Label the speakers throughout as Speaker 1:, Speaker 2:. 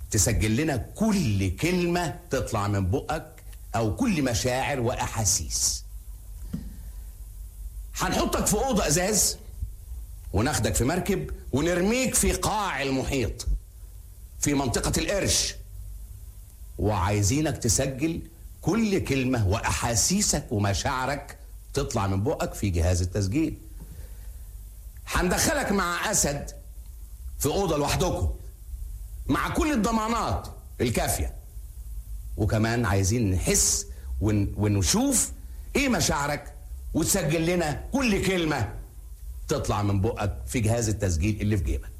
Speaker 1: تسجل لنا كل كلمة تطلع من بقك أو كل مشاعر وأحاسيس هنحطك في أوضة إزاز وناخدك في مركب ونرميك في قاع المحيط في منطقة القرش وعايزينك تسجل كل كلمة وأحاسيسك ومشاعرك تطلع من بقك في جهاز التسجيل هندخلك مع أسد في أوضة لوحدكم مع كل الضمانات الكافية وكمان عايزين نحس ون ونشوف ايه مشاعرك وتسجل لنا كل كلمة تطلع من بقك في جهاز التسجيل اللي في جيبك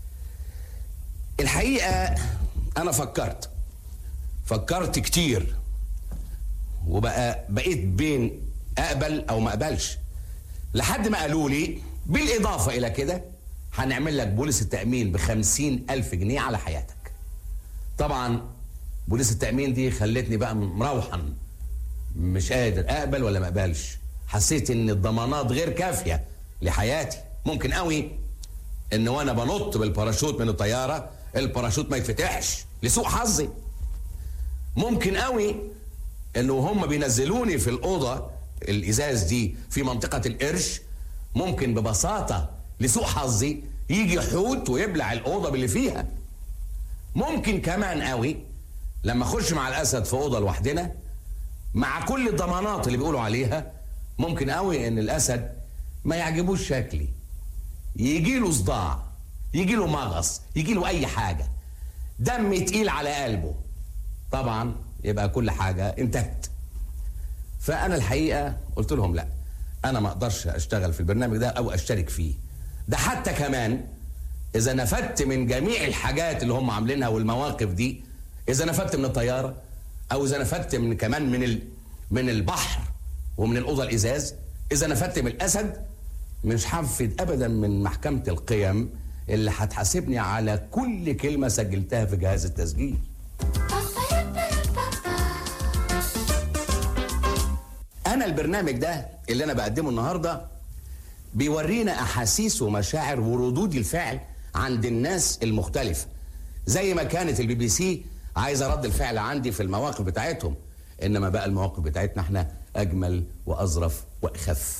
Speaker 1: الحقيقة أنا فكرت فكرت كتير وبقى بقيت بين أقبل أو ما أقبلش لحد ما قالوا لي بالإضافة إلى كده هنعمل لك بوليس التأمين بخمسين ألف جنيه على حياتك طبعا بوليس التأمين دي خلتني بقى مروحا مش قادر أقبل ولا ما أقبلش حسيت إن الضمانات غير كافية لحياتي ممكن قوي إن وأنا بنط بالباراشوت من الطيارة الباراشوت ما يتفتحش لسوء حظي ممكن قوي إنه هم بينزلوني في الأوضة الإزاز دي في منطقة القرش ممكن ببساطة لسوء حظي يجي حوت ويبلع الأوضة باللي فيها ممكن كمان قوي لما اخش مع الاسد في اوضه لوحدنا مع كل الضمانات اللي بيقولوا عليها ممكن قوي ان الاسد ما يعجبوش شكلي يجي له صداع يجي له مغص يجي له اي حاجه دم تقيل على قلبه طبعا يبقى كل حاجه انتهت فانا الحقيقه قلت لهم لا انا ما اقدرش اشتغل في البرنامج ده او اشترك فيه ده حتى كمان اذا نفدت من جميع الحاجات اللي هم عاملينها والمواقف دي اذا نفدت من الطياره او اذا نفدت من كمان من ال... من البحر ومن الاوضه الازاز اذا نفدت من الاسد مش هنفد ابدا من محكمه القيم اللي هتحاسبني على كل كلمه سجلتها في جهاز التسجيل انا البرنامج ده اللي انا بقدمه النهارده بيورينا احاسيس ومشاعر وردود الفعل عند الناس المختلفه زي ما كانت البي بي سي عايزه رد الفعل عندي في المواقف بتاعتهم انما بقى المواقف بتاعتنا احنا اجمل واظرف واخف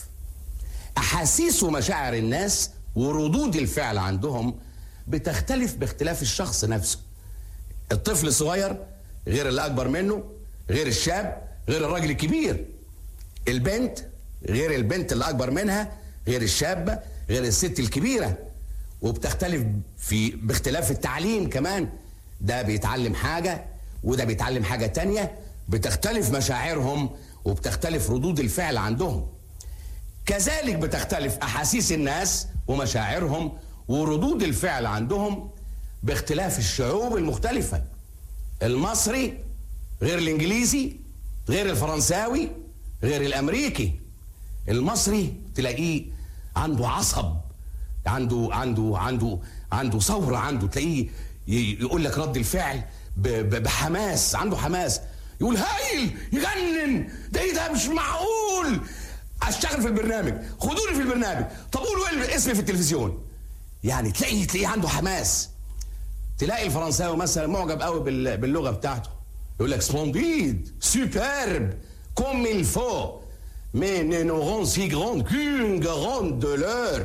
Speaker 1: احاسيس ومشاعر الناس وردود الفعل عندهم بتختلف باختلاف الشخص نفسه الطفل الصغير غير اللي اكبر منه غير الشاب غير الراجل الكبير البنت غير البنت اللي اكبر منها غير الشابه غير الست الكبيره وبتختلف في باختلاف التعليم كمان ده بيتعلم حاجه وده بيتعلم حاجه تانية بتختلف مشاعرهم وبتختلف ردود الفعل عندهم كذلك بتختلف احاسيس الناس ومشاعرهم وردود الفعل عندهم باختلاف الشعوب المختلفه المصري غير الانجليزي غير الفرنساوي غير الامريكي المصري تلاقيه عنده عصب عنده عنده عنده عنده ثوره عنده تلاقيه ي- يقول لك رد الفعل ب- ب- بحماس عنده حماس يقول هايل يجنن ده ايه ده مش معقول اشتغل في البرنامج خدوني في البرنامج طب قولوا ايه اسمي في التلفزيون يعني تلاقيه تلاقيه عنده حماس تلاقي الفرنساوي مثلا معجب قوي بال- باللغه بتاعته يقول لك سبلنديد سوبرب كوم il faut mais nous n'aurons si grande qu'une grande douleur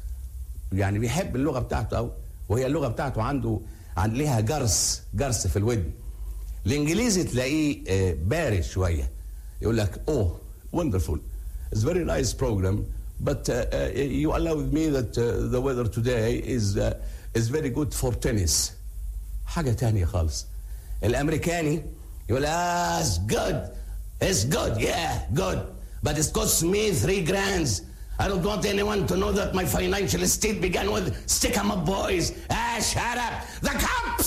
Speaker 1: يعني بيحب اللغه بتاعته قوي وهي اللغه بتاعته عنده عن ليها جرس جرس في الودن الانجليزي تلاقيه آه، بارد شويه يقول لك اوه wonderful it's very nice program but uh, uh, you allowed me that uh, the weather today is uh, is very good for tennis حاجه تانية خالص الامريكاني يقول ah it's good it's good yeah good but it costs me three grands I don't want anyone to know that my financial state began with stick 'em up boys ah shut up the cops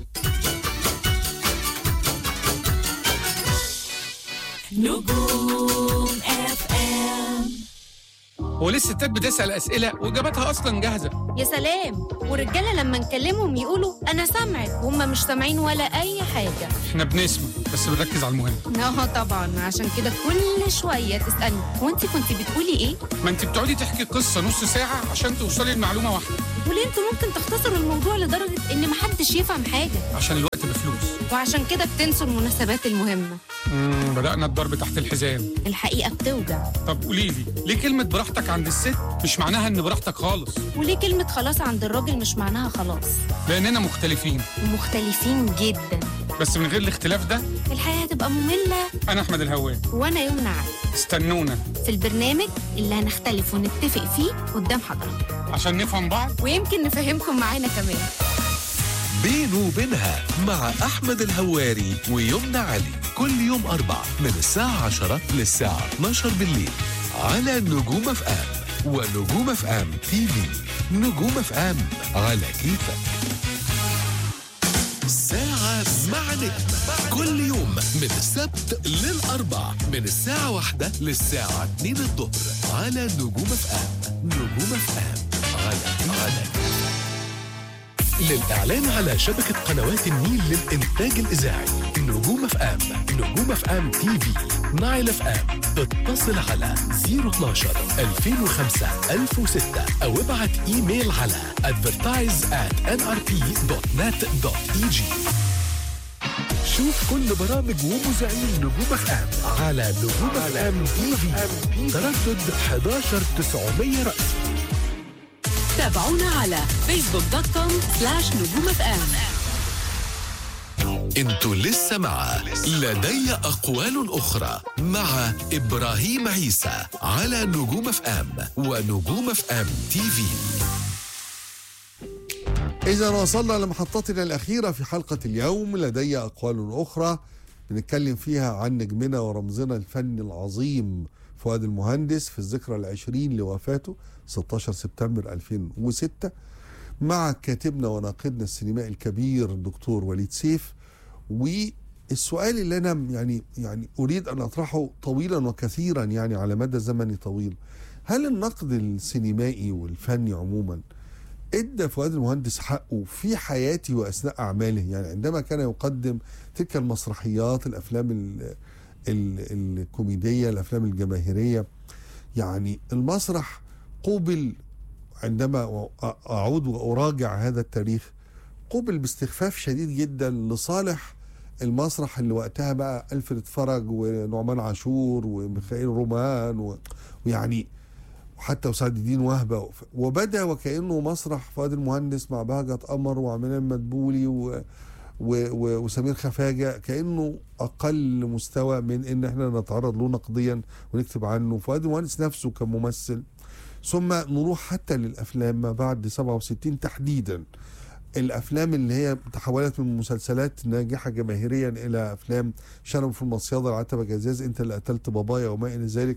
Speaker 2: نجوم اف ام
Speaker 3: هو ليه الستات بتسأل أسئلة وإجاباتها أصلا جاهزة
Speaker 4: يا سلام والرجاله لما نكلمهم يقولوا انا سامعك وهم مش سامعين ولا اي حاجه
Speaker 3: إحنا بنسمع بس بنركز على المهم
Speaker 4: اه طبعا عشان كده كل شويه تسالني وانت كنت بتقولي ايه
Speaker 3: ما أنت بتقعدي تحكي قصة نص ساعة عشان توصلي لمعلومة واحدة
Speaker 4: وليه انتوا ممكن تختصروا الموضوع لدرجه ان محدش يفهم حاجه
Speaker 3: عشان الوقت
Speaker 4: وعشان كده بتنسوا المناسبات المهمة
Speaker 3: مم، بدأنا الضرب تحت الحزام
Speaker 4: الحقيقة بتوجع
Speaker 3: طب قولي لي ليه كلمة براحتك عند الست مش معناها ان براحتك خالص
Speaker 4: وليه كلمة خلاص عند الراجل مش معناها خلاص
Speaker 3: لاننا مختلفين
Speaker 4: ومختلفين جدا
Speaker 3: بس من غير الاختلاف ده
Speaker 4: الحياة هتبقى مملة
Speaker 3: انا احمد الهوان
Speaker 4: وأنا يمنى علي
Speaker 3: استنونا
Speaker 4: في البرنامج اللي هنختلف ونتفق فيه قدام حضرتك
Speaker 3: عشان نفهم بعض
Speaker 4: ويمكن نفهمكم معانا كمان
Speaker 5: بينه وبينها مع أحمد الهواري ويمنى علي كل يوم أربع من الساعة 10 للساعة 12 بالليل على نجوم اف ام ونجوم اف ام تي في نجوم اف ام على كيفك ساعة مع نجم كل يوم من السبت للأربع من الساعة واحدة للساعة 2 الظهر على نجوم اف ام نجوم اف ام على على للإعلان على شبكة قنوات النيل للإنتاج الإذاعي نجوم اف ام نجوم اف ام تي في نايل اف ام اتصل على 012 2005 1006 أو ابعت إيميل على advertise at nrp.net.eg شوف كل برامج ومذيعين نجوم اف ام على نجوم اف ام تي في تردد 11 900 رأس
Speaker 2: تابعونا على فيسبوك دوت كوم سلاش نجوم اف ام
Speaker 5: انتوا لسه مع لدي أقوال أخرى مع إبراهيم عيسى على نجوم اف ام ونجوم اف ام تي في
Speaker 6: إذا وصلنا لمحطتنا الأخيرة في حلقة اليوم لدي أقوال أخرى بنتكلم فيها عن نجمنا ورمزنا الفني العظيم فؤاد المهندس في الذكرى العشرين لوفاته 16 سبتمبر 2006 مع كاتبنا وناقدنا السينمائي الكبير الدكتور وليد سيف والسؤال اللي أنا يعني يعني أريد أن أطرحه طويلا وكثيرا يعني على مدى زمني طويل هل النقد السينمائي والفني عموما ادى فؤاد المهندس حقه في حياته واثناء اعماله يعني عندما كان يقدم تلك المسرحيات الافلام ال ال الكوميديه الافلام الجماهيريه يعني المسرح قوبل عندما اعود واراجع هذا التاريخ قوبل باستخفاف شديد جدا لصالح المسرح اللي وقتها بقى الفريد فرج ونعمان عاشور وميخائيل رومان و- ويعني وحتى وسعد الدين وهبه وبدا وكانه مسرح فؤاد المهندس مع بهجه قمر وعماد مدبولي و و و وسمير خفاجه كانه اقل مستوى من ان احنا نتعرض له نقديا ونكتب عنه فؤاد المهندس نفسه كممثل ثم نروح حتى للافلام ما بعد 67 تحديدا الافلام اللي هي تحولت من مسلسلات ناجحه جماهيريا الى افلام شنب في المصيده العتبه جزاز انت اللي قتلت بابايا وما الى ذلك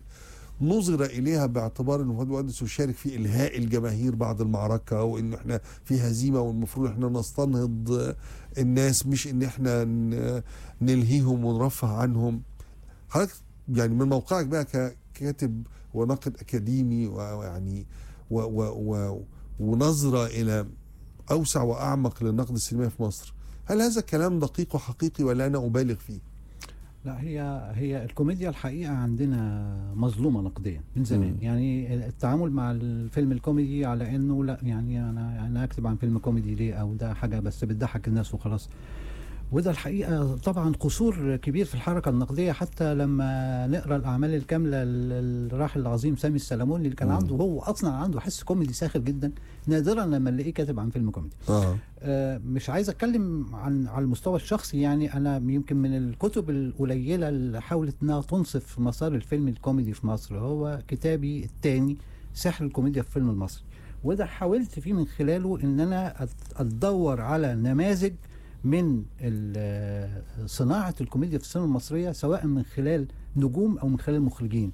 Speaker 6: نظر اليها باعتبار ان فؤاد المهندس يشارك في الهاء الجماهير بعد المعركه وان احنا في هزيمه والمفروض احنا نستنهض الناس مش ان احنا ن- نلهيهم ونرفه عنهم حضرتك يعني من موقعك بقى ككاتب وناقد اكاديمي ويعني و و و ونظره الى اوسع واعمق للنقد السينمائي في مصر هل هذا الكلام دقيق وحقيقي ولا انا ابالغ فيه؟
Speaker 7: لا هي هي الكوميديا الحقيقه عندنا مظلومه نقديا من زمان
Speaker 6: مم.
Speaker 7: يعني التعامل مع الفيلم الكوميدي على انه لا يعني انا انا اكتب عن فيلم كوميدي ليه او ده حاجه بس بتضحك الناس وخلاص وده الحقيقه طبعا قصور كبير في الحركه النقديه حتى لما نقرا الاعمال الكامله للراحل العظيم سامي السلموني اللي كان
Speaker 6: مم.
Speaker 7: عنده هو اصلا عنده حس كوميدي ساخر جدا نادرا لما نلاقيه كاتب عن فيلم كوميدي
Speaker 6: اه
Speaker 7: آه، مش عايز اتكلم عن على المستوى الشخصي يعني انا يمكن من الكتب القليله اللي حاولت انها تنصف مسار الفيلم الكوميدي في مصر هو كتابي الثاني سحر الكوميديا في الفيلم المصري وده حاولت فيه من خلاله ان انا أت- اتدور على نماذج من ال- صناعه الكوميديا في السينما المصريه سواء من خلال نجوم او من خلال مخرجين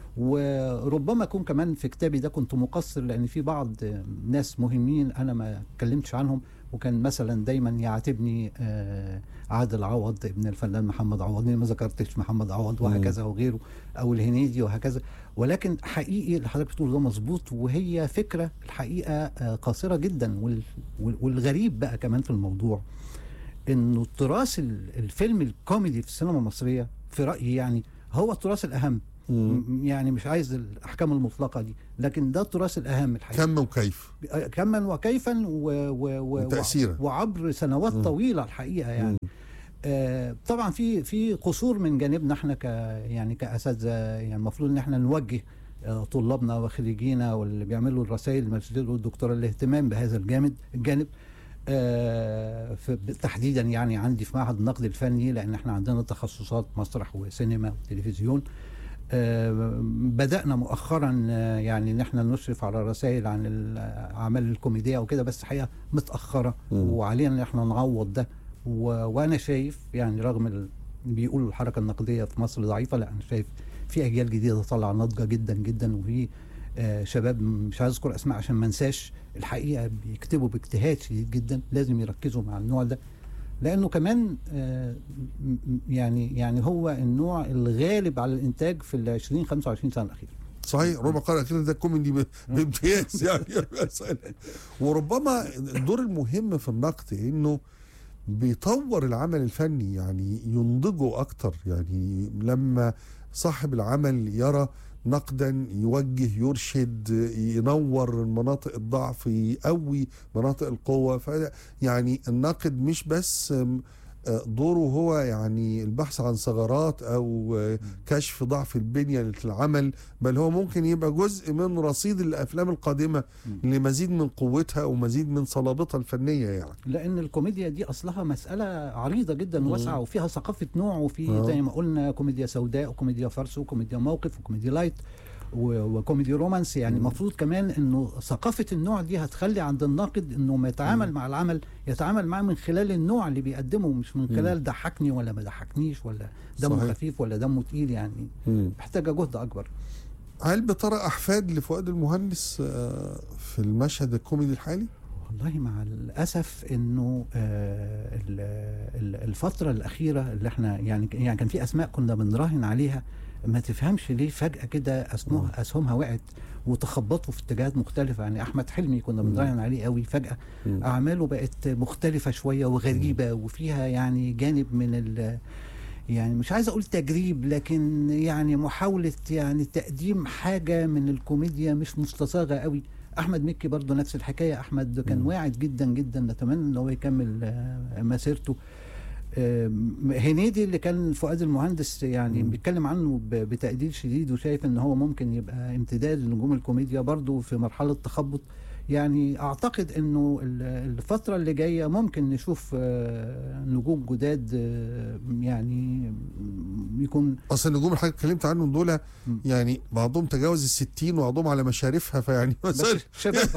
Speaker 7: وربما اكون كمان في كتابي ده كنت مقصر لان في بعض ناس مهمين انا ما اتكلمتش عنهم وكان مثلا دايما يعاتبني آه، عادل عوض ابن الفنان محمد عوض ليه ما ذكرتش محمد عوض وهكذا وغيره او الهنيدي وهكذا ولكن حقيقي اللي حضرتك بتقول ده مظبوط وهي فكره الحقيقه آه، قاصره جدا وال- وال- والغريب بقى كمان في الموضوع انه التراث ال- الفيلم الكوميدي في السينما المصريه في رايي يعني هو التراث الاهم م- يعني مش عايز الاحكام المطلقه دي لكن ده التراث الاهم الحقيقه
Speaker 6: كم وكيف؟
Speaker 7: كما وكيفا و و و
Speaker 6: وتأثيراً.
Speaker 7: وعبر سنوات طويله الحقيقه يعني آه، طبعا في في قصور من جانبنا احنا ك يعني كاساتذه يعني المفروض ان احنا نوجه آه، طلابنا وخريجينا واللي بيعملوا الرسائل الماجستير والدكتوراه الاهتمام بهذا الجانب الجانب آه، في- تحديدا يعني عندي في معهد النقد الفني لان احنا عندنا تخصصات مسرح وسينما وتلفزيون آه، بدأنا مؤخرا آه، يعني ان احنا نشرف على رسائل عن الاعمال الكوميديه وكده بس الحقيقه متاخره
Speaker 6: مم.
Speaker 7: وعلينا ان احنا نعوض ده و... وانا شايف يعني رغم ال... بيقولوا الحركه النقديه في مصر ضعيفه لا انا شايف في اجيال جديده طالعه ناضجه جدا جدا وفي آه، شباب مش عايز اذكر اسماء عشان ما انساش الحقيقه بيكتبوا باجتهاد شديد جدا لازم يركزوا مع النوع ده لانه كمان آه، م- م- يعني يعني هو النوع الغالب على الانتاج في ال 20 25 سنه الاخيره
Speaker 6: صحيح ربع قرن الاخير ده كوميدي ب- بامتياز يعني مسألة. وربما الدور المهم في النقد انه بيطور العمل الفني يعني ينضجه اكتر يعني لما صاحب العمل يرى نقدا يوجه يرشد ينور مناطق الضعف يقوي مناطق القوه ف يعني الناقد مش بس آم، آه، دوره هو يعني البحث عن ثغرات او آه، كشف ضعف البنيه للعمل بل هو ممكن يبقى جزء من رصيد الافلام القادمه لمزيد من قوتها ومزيد من صلابتها الفنيه يعني
Speaker 7: لان الكوميديا دي اصلها مساله عريضه جدا واسعه وفيها ثقافه نوع وفي
Speaker 6: آه.
Speaker 7: زي ما قلنا كوميديا سوداء وكوميديا فرس وكوميديا موقف وكوميديا لايت و- وكوميدي رومانس يعني المفروض كمان انه ثقافه النوع دي هتخلي عند الناقد انه ما يتعامل مع العمل يتعامل معاه من خلال النوع اللي بيقدمه مش من خلال ضحكني ولا ما ضحكنيش ولا دمه
Speaker 6: صحيح.
Speaker 7: خفيف ولا دمه تقيل يعني محتاجه جهد اكبر
Speaker 6: هل بترى احفاد لفؤاد المهندس آه، في المشهد الكوميدي الحالي؟
Speaker 7: والله مع الاسف انه آه، ال- ال- الفتره الاخيره اللي احنا يعني يعني كان في اسماء كنا بنراهن عليها ما تفهمش ليه فجاه كده اسمها اسهمها وقعت وتخبطوا في اتجاهات مختلفه يعني احمد حلمي كنا بنراهن عليه قوي فجاه
Speaker 6: مم.
Speaker 7: اعماله بقت مختلفه شويه وغريبه وفيها يعني جانب من ال يعني مش عايز اقول تجريب لكن يعني محاوله يعني تقديم حاجه من الكوميديا مش مستصاغه قوي احمد مكي برضه نفس الحكايه احمد كان واعد جدا جدا نتمنى ان هو يكمل آه، مسيرته آم، هنيدي اللي كان فؤاد المهندس يعني بيتكلم عنه ب- بتقدير شديد وشايف ان هو ممكن يبقى امتداد لنجوم الكوميديا برضه في مرحله تخبط يعني اعتقد انه ال- الفتره اللي جايه ممكن نشوف آه، نجوم جداد آه، يعني يكون
Speaker 6: اصل النجوم اللي حضرتك اتكلمت عنهم دول يعني بعضهم تجاوز الستين وبعضهم على مشارفها فيعني مثلا
Speaker 7: بس شباب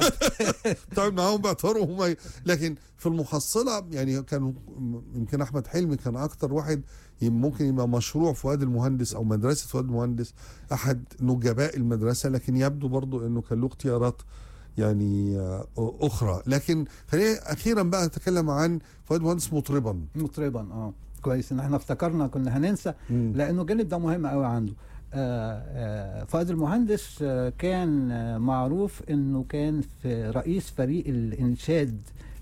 Speaker 6: بتقعد معاهم باعتبارهم هم لكن في المحصله يعني كانوا يمكن احمد حلمي كان اكتر واحد ممكن يبقى مشروع فؤاد المهندس او مدرسه فؤاد المهندس احد نجباء المدرسه لكن يبدو برضو انه كان له اختيارات يعني آه، اخرى لكن خلينا اخيرا بقى نتكلم عن فؤاد المهندس مطربا
Speaker 7: مطربا اه كويس ان احنا افتكرنا كنا هننسى
Speaker 6: مم.
Speaker 7: لانه الجانب ده مهم قوي عنده آه، آه، فؤاد المهندس آه، كان آه، معروف انه كان في رئيس فريق الانشاد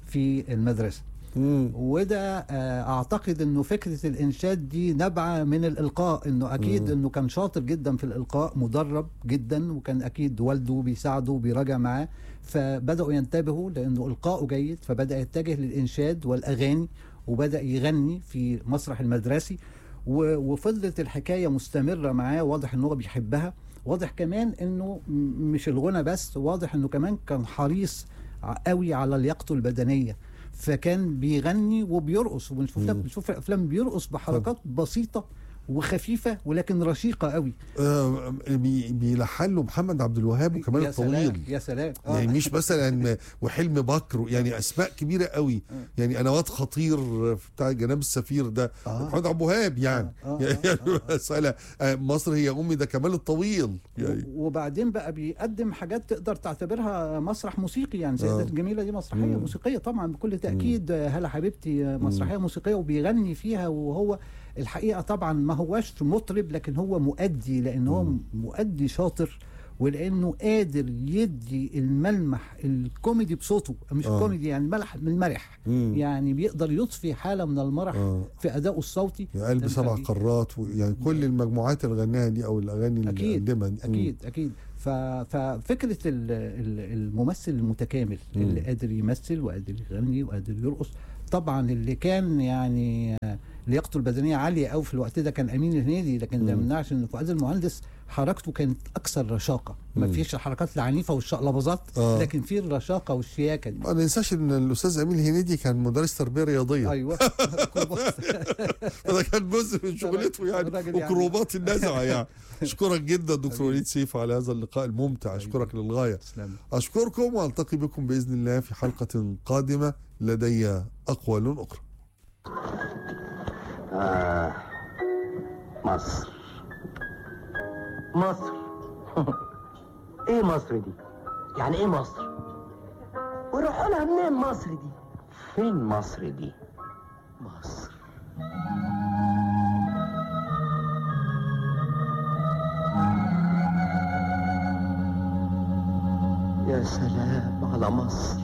Speaker 7: في المدرسه
Speaker 6: مم.
Speaker 7: وده آه، اعتقد انه فكره الانشاد دي نابعه من الالقاء انه اكيد
Speaker 6: مم.
Speaker 7: انه كان شاطر جدا في الالقاء مدرب جدا وكان اكيد والده بيساعده وبيراجع معاه فبداوا ينتبهوا لانه القاؤه جيد فبدا يتجه للانشاد والاغاني وبدا يغني في مسرح المدرسي و- وفضلت الحكايه مستمره معاه واضح ان هو بيحبها واضح كمان انه م- مش الغنى بس واضح انه كمان كان حريص ع- قوي على لياقته البدنيه فكان بيغني وبيرقص وبنشوف ده بنشوف في الافلام بيرقص بحركات بسيطه وخفيفه ولكن رشيقه قوي
Speaker 6: آه، بي- بيلحن له محمد عبد الوهاب وكمال
Speaker 7: يا سلام
Speaker 6: الطويل
Speaker 7: يا سلام آه.
Speaker 6: يعني مش مثلا وحلم بكر يعني اسماء كبيره قوي يعني انا واد خطير بتاع جناب السفير ده
Speaker 7: آه.
Speaker 6: محمد عبد الوهاب يعني
Speaker 7: آه، آه،
Speaker 6: يعني مساله آه، مصر هي امي ده كمال الطويل يعني
Speaker 7: وبعدين بقى بيقدم حاجات تقدر تعتبرها مسرح موسيقي يعني
Speaker 6: آه.
Speaker 7: سيدات الجميله دي مسرحيه
Speaker 6: مم.
Speaker 7: موسيقيه طبعا بكل تاكيد آه، هلا حبيبتي آه، مسرحيه موسيقيه وبيغني فيها وهو الحقيقه طبعا ما هواش مطرب لكن هو مؤدي لان هو مؤدي شاطر ولانه قادر يدي الملمح الكوميدي بصوته مش
Speaker 6: آه.
Speaker 7: الكوميدي يعني الملح من المرح
Speaker 6: مم.
Speaker 7: يعني بيقدر يضفي حاله من المرح
Speaker 6: آه.
Speaker 7: في ادائه الصوتي
Speaker 6: يا قلب
Speaker 7: ده
Speaker 6: سبع
Speaker 7: مخليه-
Speaker 6: قارات و- يعني كل المجموعات اللي غناها دي او الاغاني اللي
Speaker 7: اكيد
Speaker 6: قدمها دي.
Speaker 7: اكيد اكيد ف... ففكره ال- ال- الممثل المتكامل
Speaker 6: مم.
Speaker 7: اللي قادر يمثل وقادر يغني وقادر يرقص طبعا اللي كان يعني لياقته البدنيه عاليه قوي في الوقت ده كان امين الهنيدي لكن ده ما يمنعش ان فؤاد المهندس حركته كانت اكثر رشاقه ما فيش الحركات العنيفه والشقلبظات
Speaker 6: آه.
Speaker 7: لكن في الرشاقه والشياكه دي
Speaker 6: ما ننساش ان الاستاذ امين هنيدي كان مدرس تربيه رياضيه
Speaker 7: ايوه
Speaker 6: فده كان جزء من شغلته يعني
Speaker 7: الراجل يعني-
Speaker 6: وكروبات النزعه يعني اشكرك جدا دكتور وليد سيف على هذا اللقاء الممتع اشكرك للغايه
Speaker 7: تسلم.
Speaker 6: اشكركم والتقي بكم باذن الله في حلقه قادمه لدي اقوال اخرى
Speaker 8: مصر مصر ايه مصر دي يعني ايه مصر وروح لها منين مصر دي فين مصر دي مصر يا سلام على مصر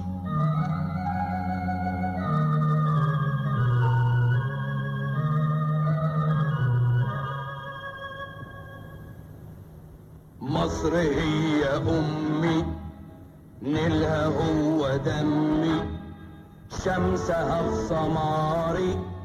Speaker 8: مصر هي أمي نيلها هو دمي شمسها في سماري